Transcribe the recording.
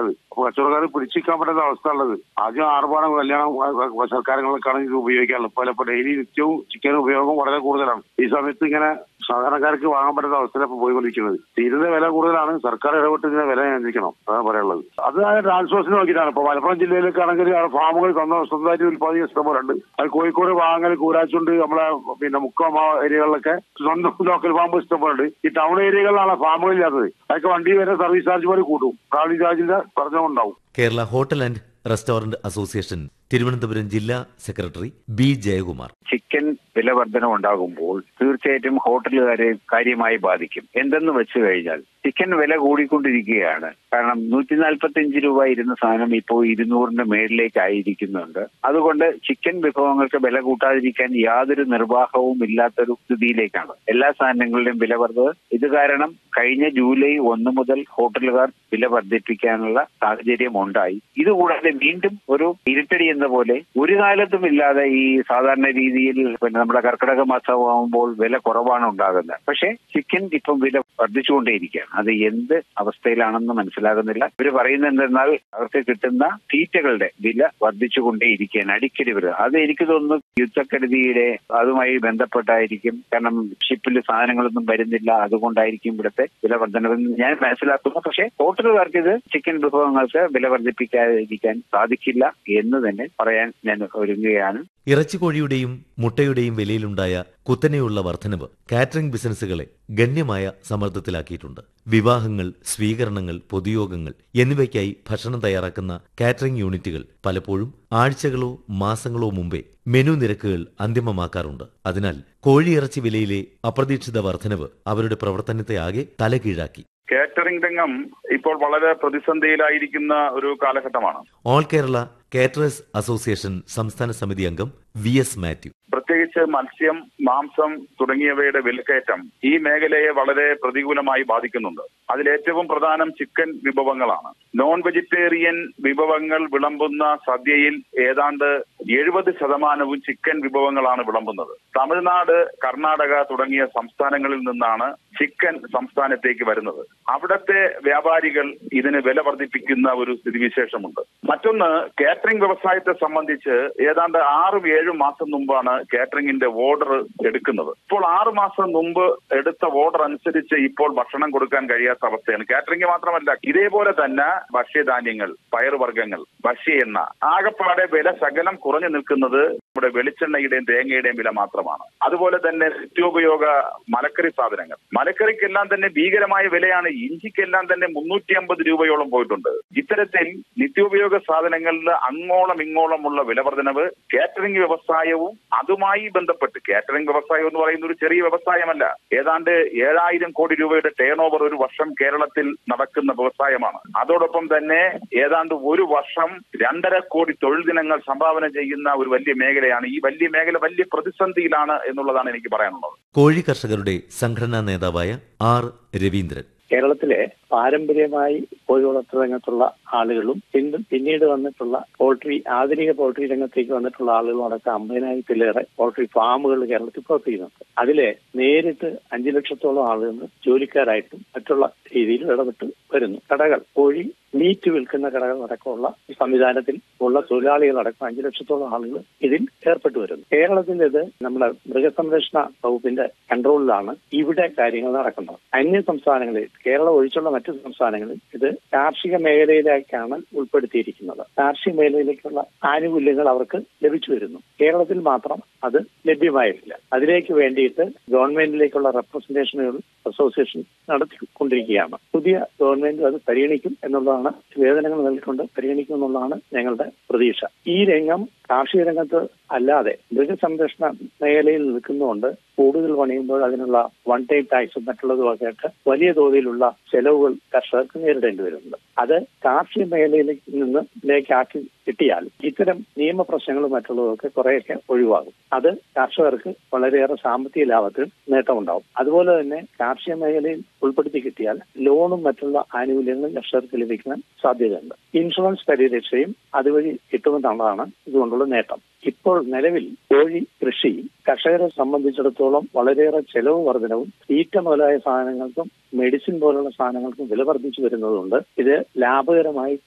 വരുന്നത് അപ്പൊ കച്ചവടക്കാർ പിടിച്ചിരിക്കാൻ പറ്റാത്ത അവസ്ഥ ഉള്ളത് ആദ്യം ആർഭാടം കല്യാണം സർക്കാരങ്ങൾക്കാണ് ഇത് ഉപയോഗിക്കാറുള്ളത് ഇപ്പോൾ ഇപ്പോൾ ഡെയിലി നിത്യവും ചിക്കൻ ഉപയോഗം വളരെ കൂടുതലാണ് ഈ സമയത്ത് ഇങ്ങനെ സാധാരണക്കാർക്ക് വാങ്ങാൻ പറ്റാത്ത അവസ്ഥയിലാണ് ഇപ്പോൾ പോയിക്കൊണ്ടിരിക്കുന്നത് തീരുന്ന വില കൂടുതലാണ് സർക്കാർ ഇടപെട്ട് ഇതിന്റെ വില നിയന്ത്രിക്കണം അതാണ് പറയാനുള്ളത് അത് ട്രാൻസ്പോർട്ടിന് നോക്കിയിട്ടാണ് ഇപ്പോൾ മലപ്പുറം ജില്ലയിലൊക്കെ ആണെങ്കിൽ ആ ഫാമുകൾ സ്വന്തം സ്വന്തമായിട്ട് ഉൽപ്പാദിക്കുന്ന ഇഷ്ടം പോലെ ഉണ്ട് അത് കോഴിക്കോട് വാങ്ങൽ കൂരാച്ചുണ്ട് നമ്മളെ പിന്നെ മുക്കം ആ ഏരിയകളിലൊക്കെ സ്വന്തം ലോക്കൽ ഫാം ഇഷ്ടം പോലെ ഉണ്ട് ഈ ടൗൺ ഏരിയകളിലാണ് ഫാമുകൾ ഇല്ലാത്തത് അതൊക്കെ വണ്ടി വരെ സർവീസ് ചാർജ് പോലെ കൂട്ടും ട്രാവലിംഗ് ചാർജിന്റെ പറഞ്ഞുണ്ടാവും Kerala hotel and restaurant association Thiruvananthapuram ജില്ലാ സെക്രട്ടറി ബി ജയകുമാർ ചിക്കൻ വില വർധനം ഉണ്ടാകുമ്പോൾ തീർച്ചയായിട്ടും ഹോട്ടലുകാരെ കാര്യമായി ബാധിക്കും എന്തെന്ന് വെച്ച് കഴിഞ്ഞാൽ ചിക്കൻ വില കൂടിക്കൊണ്ടിരിക്കുകയാണ് കാരണം നൂറ്റി നാൽപ്പത്തിയഞ്ച് രൂപ ഇരുന്ന സാധനം ഇപ്പോൾ ഇരുന്നൂറിന്റെ മേളിലേക്ക് ആയിരിക്കുന്നുണ്ട് അതുകൊണ്ട് ചിക്കൻ വിഭവങ്ങൾക്ക് വില കൂട്ടാതിരിക്കാൻ യാതൊരു നിർവാഹവും ഇല്ലാത്തൊരു സ്ഥിതിയിലേക്കാണ് എല്ലാ സാധനങ്ങളുടെയും വില വർദ്ധവ് ഇത് കാരണം കഴിഞ്ഞ ജൂലൈ ഒന്ന് മുതൽ ഹോട്ടലുകാർ വില വർദ്ധിപ്പിക്കാനുള്ള സാഹചര്യം ഉണ്ടായി ഇതുകൂടാതെ വീണ്ടും ഒരു ഇരുട്ടടി എന്ന പോലെ ഒരു കാലത്തും ഇല്ലാതെ ഈ സാധാരണ രീതിയിൽ പിന്നെ നമ്മുടെ കർക്കിടക മാസമാകുമ്പോൾ വില കുറവാണ് ഉണ്ടാകുന്നത് പക്ഷേ ചിക്കൻ ഇപ്പം വില വർദ്ധിച്ചുകൊണ്ടേയിരിക്കുകയാണ് അത് എന്ത് അവസ്ഥയിലാണെന്ന് മനസ്സിലാകുന്നില്ല ഇവർ പറയുന്നത് എന്തെന്നാൽ അവർക്ക് കിട്ടുന്ന തീറ്റകളുടെ വില വർദ്ധിച്ചുകൊണ്ടേയിരിക്കുകയാണ് അടിക്കടി വരിക അത് എനിക്ക് തോന്നുന്നു യുദ്ധക്കെടുതിയുടെ അതുമായി ബന്ധപ്പെട്ടായിരിക്കും കാരണം ഷിപ്പിൽ സാധനങ്ങളൊന്നും വരുന്നില്ല അതുകൊണ്ടായിരിക്കും ഇവിടുത്തെ വില വർധനവെന്ന് ഞാൻ മനസ്സിലാക്കുന്നു പക്ഷേ ഹോട്ടലുകാർക്ക് ഇത് ചിക്കൻ വിഭവങ്ങൾക്ക് വില വർദ്ധിപ്പിക്കാതിരിക്കാൻ സാധിക്കില്ല എന്ന് തന്നെ പറയാൻ ഞാൻ ഒരുങ്ങുകയാണ് ഇറച്ചിക്കോഴിയുടെയും മുട്ടയുടെയും വിലയിലുണ്ടായ കുത്തനെയുള്ള വർധനവ് കാറ്ററിംഗ് ബിസിനസ്സുകളെ ഗണ്യമായ സമ്മർദ്ദത്തിലാക്കിയിട്ടുണ്ട് വിവാഹങ്ങൾ സ്വീകരണങ്ങൾ പൊതുയോഗങ്ങൾ എന്നിവയ്ക്കായി ഭക്ഷണം തയ്യാറാക്കുന്ന കാറ്ററിംഗ് യൂണിറ്റുകൾ പലപ്പോഴും ആഴ്ചകളോ മാസങ്ങളോ മുമ്പേ മെനു നിരക്കുകൾ അന്തിമമാക്കാറുണ്ട് അതിനാൽ കോഴിയിറച്ചി വിലയിലെ അപ്രതീക്ഷിത വർധനവ് അവരുടെ പ്രവർത്തനത്തെ ആകെ തലകീഴാക്കി കാറ്ററിംഗ് രംഗം ഇപ്പോൾ വളരെ പ്രതിസന്ധിയിലായിരിക്കുന്ന ഒരു കാലഘട്ടമാണ് ഓൾ കേരള കാറ്ററേഴ്സ് അസോസിയേഷൻ സംസ്ഥാന സമിതി അംഗം വി എസ് മാത്യു പ്രത്യേകിച്ച് മത്സ്യം മാംസം തുടങ്ങിയവയുടെ വിലക്കയറ്റം ഈ മേഖലയെ വളരെ പ്രതികൂലമായി ബാധിക്കുന്നുണ്ട് അതിലേറ്റവും പ്രധാനം ചിക്കൻ വിഭവങ്ങളാണ് നോൺ വെജിറ്റേറിയൻ വിഭവങ്ങൾ വിളമ്പുന്ന സദ്യയിൽ ഏതാണ്ട് എഴുപത് ശതമാനവും ചിക്കൻ വിഭവങ്ങളാണ് വിളമ്പുന്നത് തമിഴ്നാട് കർണാടക തുടങ്ങിയ സംസ്ഥാനങ്ങളിൽ നിന്നാണ് ചിക്കൻ സംസ്ഥാനത്തേക്ക് വരുന്നത് അവിടത്തെ വ്യാപാരികൾ ഇതിന് വില വർദ്ധിപ്പിക്കുന്ന ഒരു സ്ഥിതിവിശേഷമുണ്ട് മറ്റൊന്ന് കാറ്ററിംഗ് വ്യവസായത്തെ സംബന്ധിച്ച് ഏതാണ്ട് ആറും ഏഴും മാസം മുമ്പാണ് കാറ്ററിംഗിന്റെ ഓർഡർ എടുക്കുന്നത് ഇപ്പോൾ ആറു മാസം മുമ്പ് എടുത്ത ഓർഡർ അനുസരിച്ച് ഇപ്പോൾ ഭക്ഷണം കൊടുക്കാൻ കഴിയാത്ത അവസ്ഥയാണ് കാറ്ററിംഗ് മാത്രമല്ല ഇതേപോലെ തന്നെ ഭക്ഷ്യധാന്യങ്ങൾ പയറുവർഗ്ഗങ്ങൾ ഭക്ഷ്യ എണ്ണ ആകപ്പാടെ വില ശകലം കുറഞ്ഞു നിൽക്കുന്നത് നമ്മുടെ വെളിച്ചെണ്ണയുടെയും തേങ്ങയുടെയും വില മാത്രമാണ് അതുപോലെ തന്നെ നിത്യോപയോഗ മലക്കറി സാധനങ്ങൾ മലക്കറിക്കെല്ലാം തന്നെ ഭീകരമായ വിലയാണ് ഇഞ്ചിക്കെല്ലാം തന്നെ മുന്നൂറ്റി അമ്പത് രൂപയോളം പോയിട്ടുണ്ട് ഇത്തരത്തിൽ നിത്യോപയോഗ സാധനങ്ങളിൽ അങ്ങോളം ഇങ്ങോളമുള്ള വിലവർദ്ധനവ് കാറ്ററിംഗ് വ്യവസായവും അതുമായി ബന്ധപ്പെട്ട് കാറ്ററിംഗ് വ്യവസായം എന്ന് പറയുന്ന ഒരു ചെറിയ വ്യവസായമല്ല ഏതാണ്ട് ഏഴായിരം കോടി രൂപയുടെ ടേൺ ഓവർ ഒരു വർഷം കേരളത്തിൽ നടക്കുന്ന വ്യവസായമാണ് അതോടൊപ്പം തന്നെ ഏതാണ്ട് ഒരു വർഷം രണ്ടര കോടി തൊഴിൽ ദിനങ്ങൾ സംഭാവന ചെയ്യുന്ന ഒരു വലിയ മേഖലയാണ് ഈ വലിയ മേഖല വലിയ പ്രതിസന്ധിയിലാണ് എന്നുള്ളതാണ് എനിക്ക് പറയാനുള്ളത് കോഴി കർഷകരുടെ സംഘടനാ നേതാവായ ആർ രവീന്ദ്രൻ കേരളത്തിലെ പാരമ്പര്യമായി കോഴി വളർത്തൽ രംഗത്തുള്ള ആളുകളും പിന്നീട് പിന്നീട് വന്നിട്ടുള്ള പോൾട്രി ആധുനിക പോൾട്രി രംഗത്തേക്ക് വന്നിട്ടുള്ള ആളുകളും അടക്കം അമ്പതിനായിരത്തിലേറെ പോൾട്രി ഫാമുകൾ കേരളത്തിൽ പ്രവർത്തിക്കുന്നുണ്ട് അതിലെ നേരിട്ട് അഞ്ചു ലക്ഷത്തോളം ആളുകൾ ജോലിക്കാരായിട്ടും മറ്റുള്ള രീതിയിൽ ഇടപെട്ട് വരുന്നു കടകൾ കോഴി മീറ്റ് വിൽക്കുന്ന കടകൾ അടക്കമുള്ള ഈ സംവിധാനത്തിൽ ഉള്ള തൊഴിലാളികളടക്കം അഞ്ചു ലക്ഷത്തോളം ആളുകൾ ഇതിൽ ഏർപ്പെട്ടു വരുന്നു കേരളത്തിൽ ഇത് നമ്മുടെ മൃഗസംരക്ഷണ വകുപ്പിന്റെ കൺട്രോളിലാണ് ഇവിടെ കാര്യങ്ങൾ നടക്കുന്നത് അന്യ സംസ്ഥാനങ്ങളിൽ കേരളം ഒഴിച്ചുള്ള മറ്റു സംസ്ഥാനങ്ങളിൽ ഇത് കാർഷിക മേഖലയിലേക്കാണ് ഉൾപ്പെടുത്തിയിരിക്കുന്നത് കാർഷിക മേഖലയിലേക്കുള്ള ആനുകൂല്യങ്ങൾ അവർക്ക് ലഭിച്ചു വരുന്നു കേരളത്തിൽ മാത്രം അത് ലഭ്യമായിട്ടില്ല അതിലേക്ക് വേണ്ടിയിട്ട് ഗവൺമെന്റിലേക്കുള്ള റെപ്രസെന്റേഷനുകൾ അസോസിയേഷൻ നടത്തിക്കൊണ്ടിരിക്കുകയാണ് പുതിയ ഗവൺമെന്റ് അത് പരിഗണിക്കും എന്നുള്ളതാണ് വേതനങ്ങൾ നൽകിക്കൊണ്ട് പരിഗണിക്കും എന്നുള്ളതാണ് ഞങ്ങളുടെ പ്രതീക്ഷ ഈ രംഗം കാർഷിക രംഗത്ത് അല്ലാതെ മൃഗസംരക്ഷണ മേഖലയിൽ നിൽക്കുന്നതുകൊണ്ട് കൂടുതൽ പണിയുമ്പോൾ അതിനുള്ള വൺ ടൈം ടാക്സും മറ്റുള്ളതുമൊക്കെ ആയിട്ട് വലിയ തോതിലുള്ള ചെലവുകൾ കർഷകർക്ക് നേരിടേണ്ടി വരുന്നുണ്ട് അത് കാർഷിക മേഖലയിലേക്ക് നിന്ന് ഇതിലേക്കാക്കി കിട്ടിയാൽ ഇത്തരം നിയമപ്രശ്നങ്ങളും മറ്റുള്ളതൊക്കെ കുറേയൊക്കെ ഒഴിവാകും അത് കർഷകർക്ക് വളരെയേറെ സാമ്പത്തിക ലാഭത്തിൽ നേട്ടമുണ്ടാവും അതുപോലെ തന്നെ കാർഷിക മേഖലയിൽ ഉൾപ്പെടുത്തി കിട്ടിയാൽ ലോണും മറ്റുള്ള ആനുകൂല്യങ്ങളും കർഷകർക്ക് ലഭിക്കാൻ സാധ്യതയുണ്ട് ഇൻഷുറൻസ് പരിരക്ഷയും അതുവഴി കിട്ടുമെന്നുള്ളതാണ് ഇതുകൊണ്ടുള്ള നേട്ടം ഇപ്പോൾ നിലവിൽ കോഴി കൃഷി കർഷകരെ സംബന്ധിച്ചിടത്തോളം വളരെയേറെ ചെലവ് വർധനവും തീറ്റ മുതലായ സാധനങ്ങൾക്കും മെഡിസിൻ പോലുള്ള സാധനങ്ങൾക്കും വില വർദ്ധിച്ചു വരുന്നതുകൊണ്ട് ഇത് ലാഭകരമായി